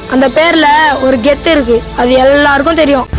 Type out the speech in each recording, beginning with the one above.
அந்த பேர்ல ஒரு கெத்து இருக்கு அது எல்லாருக்கும் தெரியும்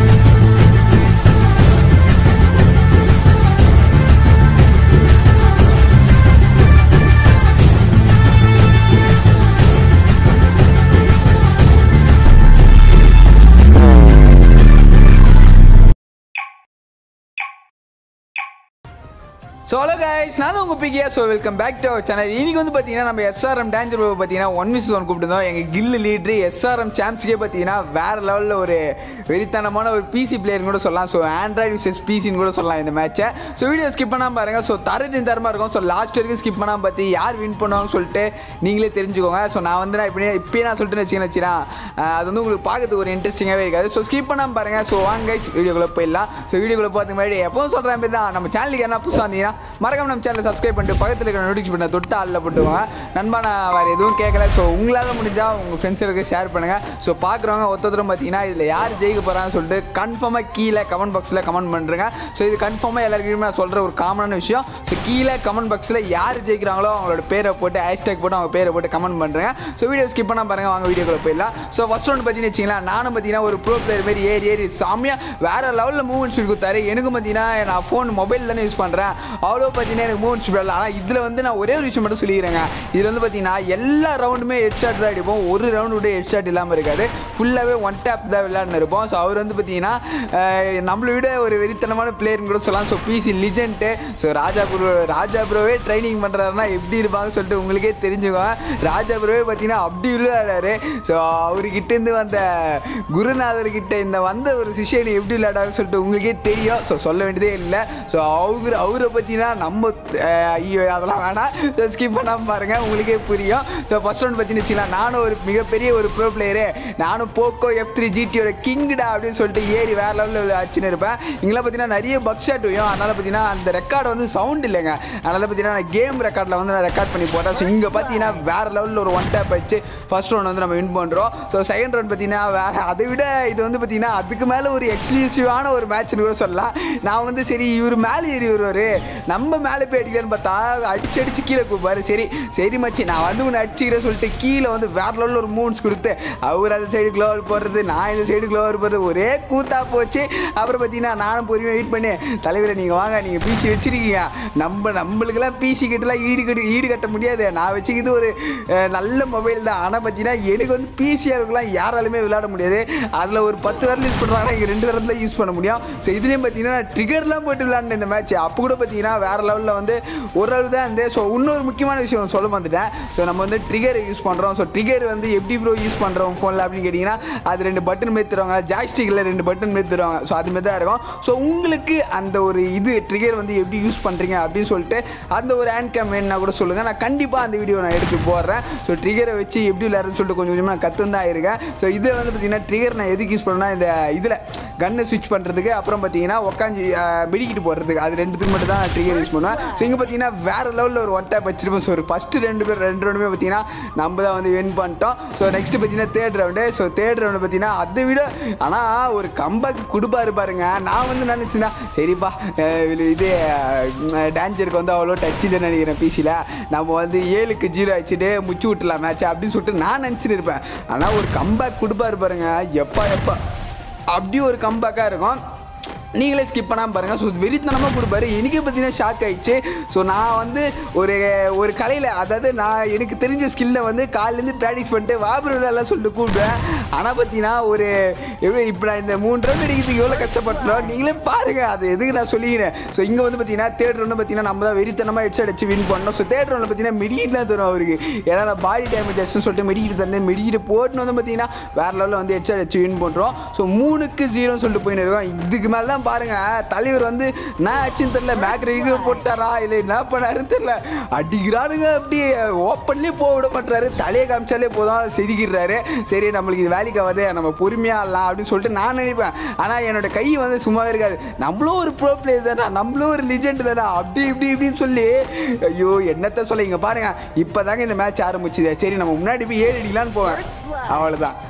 ஸோ ஹலோ கைஸ் நான் தான் உங்கள் பிகியா so welcome back to our channel இன்னைக்கு வந்து பார்த்தீங்கன்னா நம்ம எஸ்ஆர்எம் டான்ஸர் பார்த்தீங்கன்னா ஒன் மிஸ் ஒன் கூப்பிட்டுருந்தோம் எங்கள் கில்லு லீட்ரு எஸ்ஆர்எம் சாம்ப்ஸ்க்கே பார்த்தீங்கன்னா வேறு லெவலில் ஒரு வெறித்தனமான ஒரு பிசி பிளேயர்னு கூட சொல்லலாம் ஸோ ஆண்ட்ராய்டு விசஸ் பிசின்னு கூட சொல்லலாம் இந்த மேட்ச்சை ஸோ வீடியோ ஸ்கிப் பண்ணாமல் பாருங்கள் ஸோ தரத்தின் தரமாக இருக்கும் ஸோ லாஸ்ட் வரைக்கும் ஸ்கிப் பண்ணாமல் பார்த்து யார் வின் பண்ணுவாங்கன்னு சொல்லிட்டு நீங்களே தெரிஞ்சுக்கோங்க ஸோ நான் வந்து நான் இப்படி இப்பயே நான் சொல்லிட்டு வச்சுக்கேன் வச்சுனா அது வந்து உங்களுக்கு பார்க்கறதுக்கு ஒரு இன்ட்ரெஸ்டிங்காகவே இருக்காது ஸோ ஸ்கிப் பண்ணாமல் பாருங்கள் ஸோ வாங்க கைஸ் வீடியோக்குள்ளே போயிடலாம் ஸோ வீடியோக்குள்ளே போகிறதுக்கு முன்னாடி எப்பவும் சொல்கிறேன் மாதிரி தான் நம்ம சேனலுக்கு என்ன புதுசாக வந்தீங்கன்னா மறக்காம நம்ம சேனலை சப்ஸ்கிரைப் பண்ணிட்டு பக்கத்தில் இருக்கிற நோட்டிஃபிகேஷன் பண்ண தொட்டு ஆளில் போட்டுவாங்க நண்பா நான் வேறு எதுவும் கேட்கல ஸோ உங்களால் முடிஞ்சால் உங்கள் ஃப்ரெண்ட்ஸுக்கு ஷேர் பண்ணுங்கள் ஸோ பார்க்குறவங்க ஒருத்தரும் பார்த்தீங்கன்னா இதில் யார் ஜெயிக்க போகிறான்னு சொல்லிட்டு கன்ஃபார்மாக கீழே கமெண்ட் பாக்ஸில் கமெண்ட் பண்ணுறேங்க ஸோ இது கன்ஃபார்மாக எல்லாருக்குமே நான் சொல்கிற ஒரு காமனான விஷயம் ஸோ கீழே கமெண்ட் பாக்ஸில் யார் ஜெயிக்கிறாங்களோ அவங்களோட பேரை போட்டு ஹேஷ்டேக் போட்டு அவங்க பேரை போட்டு கமெண்ட் பண்ணுறேங்க ஸோ வீடியோ ஸ்கிப் பண்ணால் பாருங்கள் வாங்க வீடியோக்குள்ளே போயிடலாம் ஸோ ஃபஸ்ட் ஒன்று பார்த்தீங்கன்னு வச்சிங்களேன் நானும் பார்த்தீங்கன்னா ஒரு ப்ரோ பிளேயர் மாதிரி ஏறி ஏறி செம்மையாக வேறு லெவலில் மூவ்மெண்ட் ஸ்பீட் கொடுத்தாரு எனக்கும் பார்த்தீங்கன்னா நான் ஃபோன் மொபைல் தானே யூஸ் பண்ணுறேன் அவ்வளோ பார்த்தீங்கன்னா எனக்கு மூவ்மெண்ட் ஸ்பீட் இல்லை ஆனால் இதில் வந்து நான் ஒரே ஒரு விஷயம் மட்டும் சொல்லிக்கிறேங்க இதில் வந்து பார்த்தீங்கன்னா எல்லா ரவுண்டுமே ஹெட் ஷாட் தான் அடிப்போம் ஒரு ரவுண்டு கூட ஹெட் ஷாட் இல்லாமல் இருக்காது ஃபுல்லாகவே ஒன் டேப் தான் விளையாடுன்னு இருப்போம் ஸோ அவர் வந்து பார்த்தீங்கன்னா அஹ், நம்மளை விட ஒரு வெறித்தனமான பிளேயர்னு கூட சொல்லலாம் so PC legend so Raja bro Raja ப்ரோவே ட்ரைனிங் பண்ணுறாருன்னா எப்படி இருப்பாங்கன்னு சொல்லிட்டு உங்களுக்கே தெரிஞ்சுக்கோங்க ராஜா ப்ரோவே பார்த்தீங்கன்னா அப்படி விளையாடாரு ஸோ அவர்கிட்டேருந்து வந்த குருநாதர்கிட்ட இந்த வந்த ஒரு சிஷியனை எப்படி விளையாடாருன்னு சொல்லிட்டு உங்களுக்கே தெரியும் ஸோ சொல்ல வேண்டியதே இல்லை ஸோ அவர் அவரை பற்றினா நம்ம அஹ், ஐயோ அதெல்லாம் வேணாம் ஸ்கிப் பண்ணாமல் பாருங்கள் உங்களுக்கே புரியும் ஸோ ஃபர்ஸ்ட் ஒன் பார்த்தீங்கன்னு வச்சுக்கலாம் நானும் ஒரு மிகப்பெரிய ஒரு ப்ரோ பிளேயரு நானும் போக்கோ எஃப் த்ரீ ஜிடியோட கிங்டா அப்படின்னு சொல்லிட்டு ஏறி வேற லெவலில் வச்சுன்னு இருப்பேன் இங்கெல்லாம் பார்த்தீங்கன்னா நிறைய பக் ஷாட் வையும் அதனால் பார்த்தீங்கன்னா அந்த ரெக்கார்டு வந்து சவுண்ட் இல்லைங்க அதனால் பார்த்தீங்கன்னா நான் கேம் ரெக்கார்டில் வந்து நான் ரெக்கார்ட் பண்ணி போட்டேன் ஸோ இங்கே பார்த்தீங்கன்னா வேற லெவலில் ஒரு ஒன் டேப் வச்சு ஃபர்ஸ்ட் ரவுண்ட் வந்து நம்ம வின் பண்ணுறோம் ஸோ செகண்ட் ரவுண்ட் பார்த்தீங்கன்னா வேற அதை விட இது வந்து பார்த்தீங்கன்னா அதுக்கு மேலே ஒரு எக்ஸ்க்ளூசிவான ஒரு மேட்ச்னு கூட சொல்லலாம் நான் வந்து சரி இவர் மேலே ஏறி வருவார் நம்ம மேலே போய் அடிக்கலான்னு பார்த்தா அடிச்சு அடிச்சு கீழே கூப்பாரு சரி சரி மச்சி நான் வந்து உன்னை அடிச்சுக்கிறேன் சொல்லிட்டு கீழே வந்து வேற லெவலில் ஒரு மூவ்ஸ் கொடுத்து அவர் அந்த சைடு க்ளோவர் போடுறது நான் இந்த சைடு க்ளோவர் போடுறது ஒரே கூத்தா போச்சு அப்புறம் பார்த்தீங்கன்னா நானும் பொறுமையாக வெயிட் பண்ணி தலைவரை நீங்கள் வாங்க நீங்கள் பிசி வச்சிருக்கீங்க நம்ம நம்மளுக்கெல்லாம் பிசி கிட்டலாம் ஈடு கட்டு ஈடு கட்ட முடியாது நான் வச்சுக்கிது ஒரு அஹ், நல்ல மொபைல் தான் ஆனால் பார்த்தீங்கன்னா எனக்கு வந்து பிசியாக இருக்கலாம் யாராலுமே விளையாட முடியாது அதில் ஒரு பத்து வரல யூஸ் பண்ணுறாங்கன்னா இங்கே ரெண்டு வரல யூஸ் பண்ண முடியும் ஸோ இதுலேயும் பார்த்தீங்கன்னா ட்ரிகர்லாம் போட்டு விளையாடின இந்த மேட்ச் அப்போ கூட பார்த்தீங்கன்னா வேற லெவலில் வந்து ஒரு அளவு தான் இருந்து ஸோ இன்னொரு முக்கியமான விஷயம் சொல்ல வந்துட்டேன் ஸோ நம்ம வந்து ட்ரிகர் யூஸ் பண்ணுறோம் ஸோ ட்ரிகர் வந்து எப்படி ப்ரோ யூஸ் பண்ணுறோம் ஃபோனில் அப்படின்னு கேட்டிங்கன்னா அது ரெண்டு பட்டன் மாரி தருவாங்க ஜாய்ஸ்டிக்கில் ரெண்டு பட்டன் மாரி தருவாங்க ஸோ அது மாதிரி தான் இருக்கும் ஸோ உங்களுக்கு அந்த ஒரு இது ட்ரிகர் வந்து எப்படி யூஸ் பண்ணுறீங்க அப்படின்னு சொல்லிட்டு அந்த ஒரு ஹேண்ட் கேம் வேணுன்னா கூட சொல்லுங்கள் நான் கண்டிப்பாக அந்த வீடியோ நான் எடுத்து போடுறேன் ஸோ ட்ரிகரை வச்சு எப்படி விளையாடுறதுன்னு சொல்லிட்டு கொஞ்சம் கொஞ்சமாக நான் கற்று தான் இருக்கேன் ஸோ இதை வந்து பார்த்தீங்கன்னா ட்ரிகர் நான் எதுக்கு யூஸ் பண்ணேன்னா இந்த இதில் கன்னை ஸ்விட்ச் பண்ணுறதுக்கு அப்புறம் பார்த்தீங்கன்னா உட்காந்து மெடிக்கிட்டு போடுறதுக்கு அது ரெண்டுத்துக்கு மட்டும் தான் ட்ரிகர் யூஸ் பண்ணுவேன் ஸோ இங்கே பார்த்தீங்கன்னா வேறு லெவலில் ஒரு ஒன் டேப் வச்சிருப்போம் ஸோ ஒரு ஃபஸ்ட்டு ரெண்டு பேர் ரெண்டு ரவுண்டுமே பார்த்தீங்கன்னா நம்ம தான் வந்து வின் பண்ணிட்டோம் ஸோ நெக்ஸ்ட் பார்த்தீங்கன்னா third round so third round பார்த்தீங்கன்னா அதை விட ஆனால் ஒரு கம்பேக் கொடுப்பாரு பாருங்க நான் வந்து நினச்சிருந்தேன் சரிப்பா அஹ் இது டேஞ்சருக்கு வந்து அவ்வளோ டச் இல்லைன்னு நினைக்கிறேன் பிசியில் நம்ம வந்து ஏழுக்கு ஜீரோ ஆச்சுட்டு முச்சு விட்டுலாம் மேட்ச் அப்படின்னு சொல்லிட்டு நான் நினச்சிட்டு இருப்பேன் ஆனால் ஒரு கம்பேக் கொடுப்பாரு பாருங்க எப்பா எப்பா அப்படி ஒரு கம்பேக்காக இருக்கும் நீங்களே ஸ்கிப் பண்ணாமல் பாருங்கள் ஸோ வெறித்தனமாக கொடுப்பாரு எனக்கே பார்த்தீங்கன்னா ஷாக் ஆயிடுச்சு ஸோ நான் வந்து ஒரு ஒரு கலையில் அதாவது நான் எனக்கு தெரிஞ்ச ஸ்கில்லை வந்து காலிலேருந்து ப்ராக்டிஸ் பண்ணிட்டு வாபுரெல்லாம் சொல்லிட்டு கூப்பிடுவேன் ஆனால் பார்த்தீங்கன்னா ஒரு எப்படி இப்போ நான் இந்த மூணு ரவுண்ட் அடிக்கிறதுக்கு எவ்வளோ கஷ்டப்பட்டுறோம் நீங்களே பாருங்கள் அது எதுக்கு நான் சொல்லிக்கிறேன் ஸோ இங்கே வந்து பார்த்தீங்கன்னா தேர்ட் ரவுண்டு பார்த்தீங்கன்னா நம்ம தான் வெறித்தனமாக ஹெட்ஸ் அடிச்சு வின் பண்ணோம் ஸோ தேர்ட் ரவுண்டில் பார்த்தீங்கன்னா மெடிக்கிட் தான் தரும் அவருக்கு ஏன்னா நான் பாடி டேமேஜ் ஆச்சுன்னு சொல்லிட்டு மெடிக்கிட் தந்தேன் மெடிக்கிட் போட்டுன்னு வந்து பார்த்தீங்கன்னா வேறு லெவலில் வந்து ஹெட்ஸ் அடிச்சு வின் பண்ணுறோம் ஸோ மூணுக்கு ஜீரோன்னு சொல்லிட்டு போயின்னு இருக்கோம் இதுக்கு மேலே தான் பாருங்க தலைவர் வந்து நான் ஆச்சுன்னு தெரியல மேக்ரிக்கு போட்டாரா இல்லை என்ன பண்ணாருன்னு தெரியல அடிக்கிறாருங்க அப்படி ஓப்பன்லேயே போக விட மாட்டாரு தலையை காமிச்சாலே போதும் சிரிக்கிறாரு சரி நம்மளுக்கு இது வேலைக்கு ஆகாது நம்ம பொறுமையாக ஆடலாம் அப்படின்னு சொல்லிட்டு நான் நினைப்பேன் ஆனால் என்னோட கை வந்து சும்மாவே இருக்காது நம்மளும் ஒரு ப்ரோ பிளேயர் தானே நம்மளும் ஒரு லிஜெண்ட் தானே அப்படி இப்படி இப்படின்னு சொல்லி ஐயோ என்னத்த சொல்ல இங்க பாருங்க இப்போதாங்க இந்த மேட்ச் ஆரம்பிச்சுது சரி நம்ம முன்னாடி போய் ஏழு அடிக்கலான்னு போவேன் அவ்வளோதான்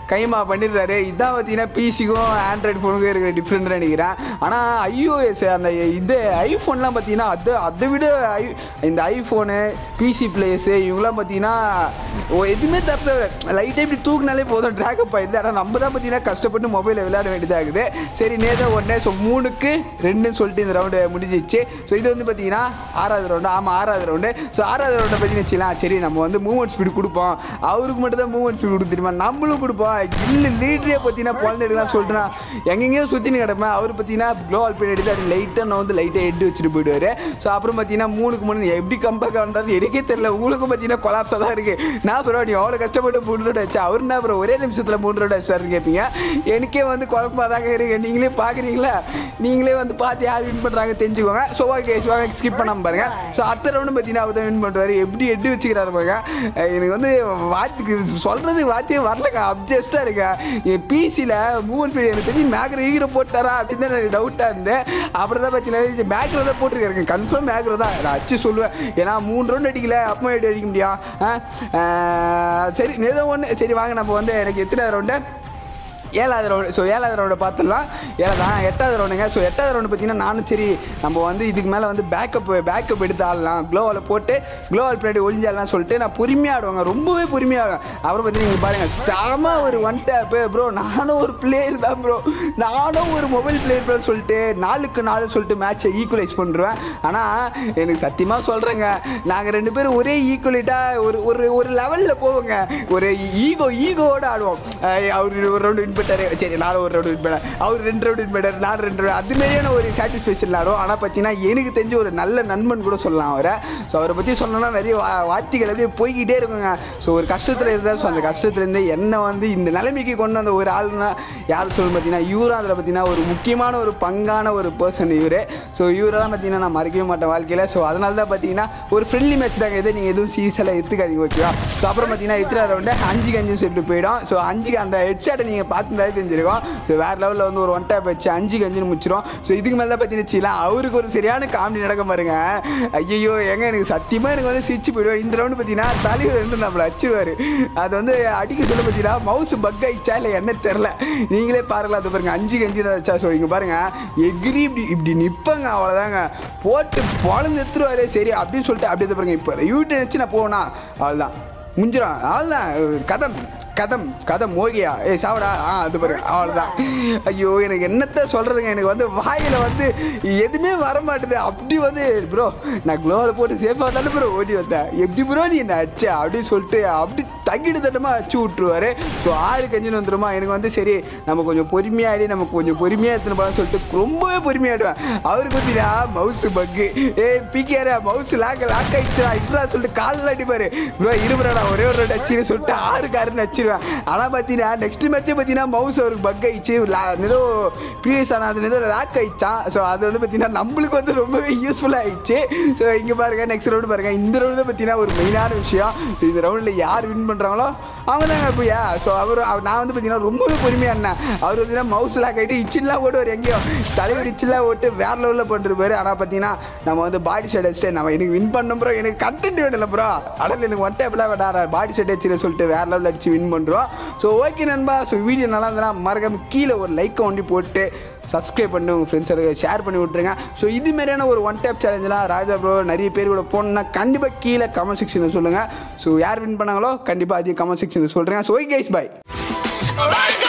கைமா பண்ணிடுறாரு இதான் பார்த்தீங்கன்னா பிசிக்கும் ஆண்ட்ராய்டு ஃபோனுக்கும் இருக்கிற டிஃப்ரெண்ட் நினைக்கிறேன் ஆனால் ஐஓஎஸ் அந்த இது ஐஃபோன்லாம் பார்த்தீங்கன்னா அது அதை விட ஐ இந்த ஐஃபோனு பிசி பிளேஸு இவங்களாம் பார்த்தீங்கன்னா ஓ எதுவுமே தப்பு லைட்டாக இப்படி தூக்குனாலே போதும் ட்ராகப் ஆயிடுது ஆனால் நம்ம தான் பார்த்தீங்கன்னா கஷ்டப்பட்டு மொபைலில் விளையாட வேண்டியதாகுது சரி நேரம் உடனே ஸோ மூணுக்கு ரெண்டுன்னு சொல்லிட்டு இந்த ரவுண்டு முடிஞ்சிச்சு ஸோ இது வந்து பார்த்தீங்கன்னா ஆறாவது ரவுண்டு ஆமாம் ஆறாவது ரவுண்டு ஸோ ஆறாவது ரவுண்டை பார்த்தீங்கன்னு வச்சுக்கலாம் சரி நம்ம வந்து மூவ்மெண்ட் ஸ்பீடு கொடுப்போம் அவருக்கு மட்டும் தான் மூவ்மெண்ட் ஸ்பீடு கொடுக்க தெரியுமா நம்மளும் கொடுப்போம் இல்லை லீடரே பார்த்தீங்கன்னா குழந்தை எடுக்கலாம் சொல்லிட்டு நான் எங்கெங்கேயோ சுற்றினு கிடப்பேன் அவர் பார்த்தீங்கன்னா க்ளோ ஆல் பண்ணி எடுத்து அது லைட்டாக நான் வந்து லைட்டாக எட்டு வச்சுட்டு போயிடுவார் ஸோ அப்புறம் பார்த்தீங்கன்னா மூணுக்கு மூணு எப்படி கம்பேக் வந்தாலும் எனக்கே தெரியல உங்களுக்கும் பார்த்தீங்கன்னா கொலாப்ஸாக தான் இருக்குது நான் ப்ரோ நீ அவ்வளோ கஷ்டப்பட்டு மூணு ரோடு வச்சா அவர் என்ன ப்ரோ ஒரே நிமிஷத்தில் மூணு ரோடு வச்சாருன்னு கேட்பீங்க எனக்கே வந்து குழப்பமாக தாங்க இருக்கு நீங்களே பார்க்குறீங்களா நீங்களே வந்து பார்த்து யார் வின் பண்ணுறாங்க தெரிஞ்சுக்கோங்க ஸோ ஓகே ஸோ ஸ்கிப் பண்ணாமல் பாருங்க ஸோ அடுத்த ரவுண்டு பார்த்தீங்கன்னா அவர் தான் வின் பண்ணுவார் எப்படி எட்டு வச்சுக்கிறாரு பாருங்க அஹ் எனக்கு வந்து வாத்துக்கு சொல்கிறது வாத்தியே வரலங்க அப்ஜஸ்ட்டாக இருக்கேன் என் பிசியில் மூவ் ஃபீல் எனக்கு தெரிஞ்சு மேக்ரோ ஈகிற போட்டாரா அப்படின்னு தான் எனக்கு டவுட்டாக இருந்தேன் அப்புறம் தான் பார்த்தீங்கன்னா மேக்ரோ தான் போட்டிருக்காரு கன்ஃபார்ம் மேக்ரோ தான் நான் அச்சு சொல்லுவேன் ஏன்னா மூணு ரவுண்ட் அடிக்கல அப்போ எப்படி அடிக்க முடியும் ஆ? அஹ் சரி ஏதோ ஒன்று சரி வாங்க நம்ம வந்து எனக்கு எத்தனை ரவுண்டு ஏழாவது ரவுண்டு ஸோ ஏழாவது ரவுண்டை பார்த்துடலாம் ஏழாவது எட்டாவது ரவுண்டுங்க ஸோ எட்டாவது ரவுண்டு பார்த்தீங்கன்னா நானும் சரி நம்ம வந்து இதுக்கு மேலே வந்து பேக்கப் பேக்கப் எடுத்து ஆடலாம் க்ளோவில் போட்டு க்ளோவல் பின்னாடி ஒளிஞ்சாடலாம் சொல்லிட்டு நான் பொறுமையாக ஆடுவாங்க ரொம்பவே பொறுமையாக ஆடுவேன் அப்புறம் பார்த்தீங்கன்னா நீங்கள் பாருங்கள் செம ஒரு ஒன் டேப்பு ப்ரோ நானும் ஒரு பிளேயர் தான் ப்ரோ நானும் ஒரு மொபைல் பிளேயர் ப்ரோ சொல்லிட்டு நாலுக்கு நாலு சொல்லிட்டு மேட்சை ஈக்குவலைஸ் பண்ணுறேன் ஆனால் எனக்கு சத்தியமாக சொல்கிறேங்க நாங்கள் ரெண்டு பேரும் ஒரே ஈக்குவலேட்டாக ஒரு ஒரு ஒரு லெவலில் போவோங்க ஒரு ஈகோ ஈகோவோட ஆடுவோம் அஹ் அவர் ஒரு ரவுண்டு வின் பண்ணிட்டாரு சரி நானும் ஒரு ரவுண்டு வின் பண்ணேன் அவர் ரெண்டு ரவுண்டு வின் பண்ணார் நான் ரெண்டு ரவுண்டு அது மாதிரியான ஒரு சாட்டிஸ்ஃபேக்ஷன் ஆடும் ஆனால் பார்த்தீங்கன்னா எனக்கு தெரிஞ்ச ஒரு நல்ல நண்பன் கூட சொல்லலாம் அவரை ஸோ அவரை பற்றி சொல்லணும்னா நிறைய வா- வார்த்தைகள் அப்படியே போய்கிட்டே இருக்குங்க ஸோ ஒரு கஷ்டத்தில் இருந்தால் ஸோ அந்த கஷ்டத்துலேருந்து என்ன வந்து இந்த நிலைமைக்கு கொண்டு வந்த ஒரு ஆள்னா யார் சொல்லணும் பார்த்தீங்கன்னா இவரும் அதில் பார்த்தீங்கன்னா ஒரு முக்கியமான ஒரு பங்கான ஒரு பர்சன் இவர் ஸோ இவரெல்லாம் பார்த்தீங்கன்னா நான் மறக்கவே மாட்டேன் வாழ்க்கையில் ஸோ அதனால தான் பார்த்தீங்கன்னா ஒரு ஃப்ரெண்ட்லி மேட்ச் தாங்க எதை நீங்கள் எதுவும் சீரியஸாக எடுத்துக்காதீங்க ஓகேவா ஸோ அப்புறம் பார்த்தீங்கன்னா எத்தனை ரவுண்டு அஞ்சுக்கு அஞ்சு சொல்லிட்டு போயிடும் ஸோ அஞ்சுக்கு அந்த ஹெட்ஷாட்டை நீங்கள் பார்த்துருந்தாலே தெரிஞ்சிருக்கும் ஸோ வேறு லெவலில் வந்து ஒரு ஒன் டேப் வச்சு அஞ்சுக்கு அஞ்சுன்னு முடிச்சிடும் ஸோ இதுக்கு மேலே தான் பார்த்தீங்கன்னா வச்சுக்கலாம் அவருக்கு ஒரு சரியான காமெடி நடக்க பாருங்க ஐயோ எங்க எனக்கு சத்தியமாக எனக்கு வந்து சிரிச்சு போயிடுவோம் இந்த ரவுண்டு பார்த்தீங்கன்னா தலைவர் வந்து நம்மளை அடிச்சிருவாரு அது வந்து அடிக்க சொல்ல பார்த்தீங்கன்னா மவுஸ் பக் ஆயிடுச்சா இல்லை என்ன தெரில நீங்களே பாருங்களா அது பாருங்க அஞ்சுக்கு அஞ்சு வச்சா ஸோ இங்கே பாருங்க எகிரி இப்படி இப்படி நிற்பங்க அவ்வளோதாங்க போட்டு பொழந்து எடுத்துருவாரு சரி அப்படின்னு சொல்லிட்டு அப்படியே தான் பாருங்க இப்போ யூடியூப் வச்சு நான் போனா அவ்வளோதான் முடிஞ்சிடும் அவ்வளோதான் கதம் கதம் கதம் ஓகியா ஏய் சாவடா ஆ அது பாருங்க அவ்வளோதான் ஐயோ எனக்கு என்னத்த சொல்கிறதுங்க எனக்கு வந்து வாயில் வந்து எதுவுமே வர மாட்டுது அப்படி வந்து ப்ரோ நான் க்ளோவில் போட்டு சேஃபாக தானே ப்ரோ ஓடி வந்தேன் எப்படி ப்ரோ நீ என்ன அச்ச அப்படின்னு சொல்லிட்டு அப்படி தங்கிடு தட்டமாக அச்சு விட்ருவாரு ஸோ ஆறு கஞ்சின்னு வந்துருமா எனக்கு வந்து சரி நம்ம கொஞ்சம் பொறுமையாடி நம்ம கொஞ்சம் பொறுமையாக எடுத்துன்னு போகலாம்னு சொல்லிட்டு ரொம்பவே பொறுமையாடுவேன் அவருக்கு பார்த்தீங்கன்னா மவுஸ் பக்கு ஏ பிகேரா மவுஸ் லாக் லாக் ஆயிடுச்சுடா இப்படா சொல்லிட்டு காலில் அடிப்பாரு ப்ரோ இருபுறா ஒரே ஒரு ரெண்டு அச்சு சொல்லிட்டு ஆறு காருன்னு அச்சிருவேன் ஆனால் பார்த்தீங்கன்னா நெக்ஸ்ட் மேட்ச்சே பார்த்தீங்கன்னா மவுஸ் அவருக்கு பக் ஆயிடுச்சு லா- ஏதோ ப்ரீவியஸ் ஆனால் அது ஏதோ லாக் ஆயிடுச்சான் ஸோ அது வந்து பார்த்தீங்கன்னா நம்மளுக்கு வந்து ரொம்பவே யூஸ்ஃபுல்லாக ஆயிடுச்சு ஸோ இங்கே பாருங்க நெக்ஸ்ட் ரவுண்டு பாருங்க இந்த ரவுண்டு தான் பார்த்தீங்கன்னா ஒரு மெயினான விஷயம் ஸோ இந்த ரவுண்டில் யார் வின் பண்ணுறாங்களோ அவங்க தாங்க போயா ஸோ அவர் அவர் நான் வந்து பார்த்தீங்கன்னா ரொம்பவே பொறுமையாக இருந்தேன் அவர் பார்த்தீங்கன்னா மவுஸ் லாக் ஆகிட்டு இச்சின்லாம் ஓடுவார் எங்கேயோ தலைவர் இச்சின்லாம் ஓட்டு வேற லெவலில் பண்ணிருப்பாரு ஆனால் பார்த்தீங்கன்னா நம்ம வந்து பாடி ஷேட் அடிச்சுட்டு நம்ம எனக்கு வின் பண்ணோம் ப்ரோ எனக்கு கண்டென்ட் வேணும் ப்ரோ அடல் எனக்கு ஒன் டேப்லாம் வேண்டாம் பாடி ஷேட் அடிச்சு சொல்லிட்டு வேற லெவலில் அடிச்சு வின் பண்ணுறோம் ஸோ ஓகே நண்பா ஸோ வீடியோ நல்லா இருந்ததுன்னா மறக்காம கீழே ஒரு லைக்கை ஒண்டி போட்டு சப்ஸ்கிரைப் பண்ணி உங்கள் ஃப்ரெண்ட்ஸுக்கு ஷேர் பண்ணி விட்ருங்க ஸோ இது மாதிரியான ஒரு ஒன் டேப் சேலஞ்செலாம் ராஜா ப்ரோ நிறைய பேர் கூட போனோம்னா கண்டிப்பாக கீழே கமெண்ட் செக்ஷனில் சொல்லுங்கள் ஸோ யார் வின் பண்ணாங்களோ கண்டிப்பாக அதையும் கமெண்ட் செக்ஷனில் சொல்கிறேன் ஸோ கைஸ் பாய் Alright,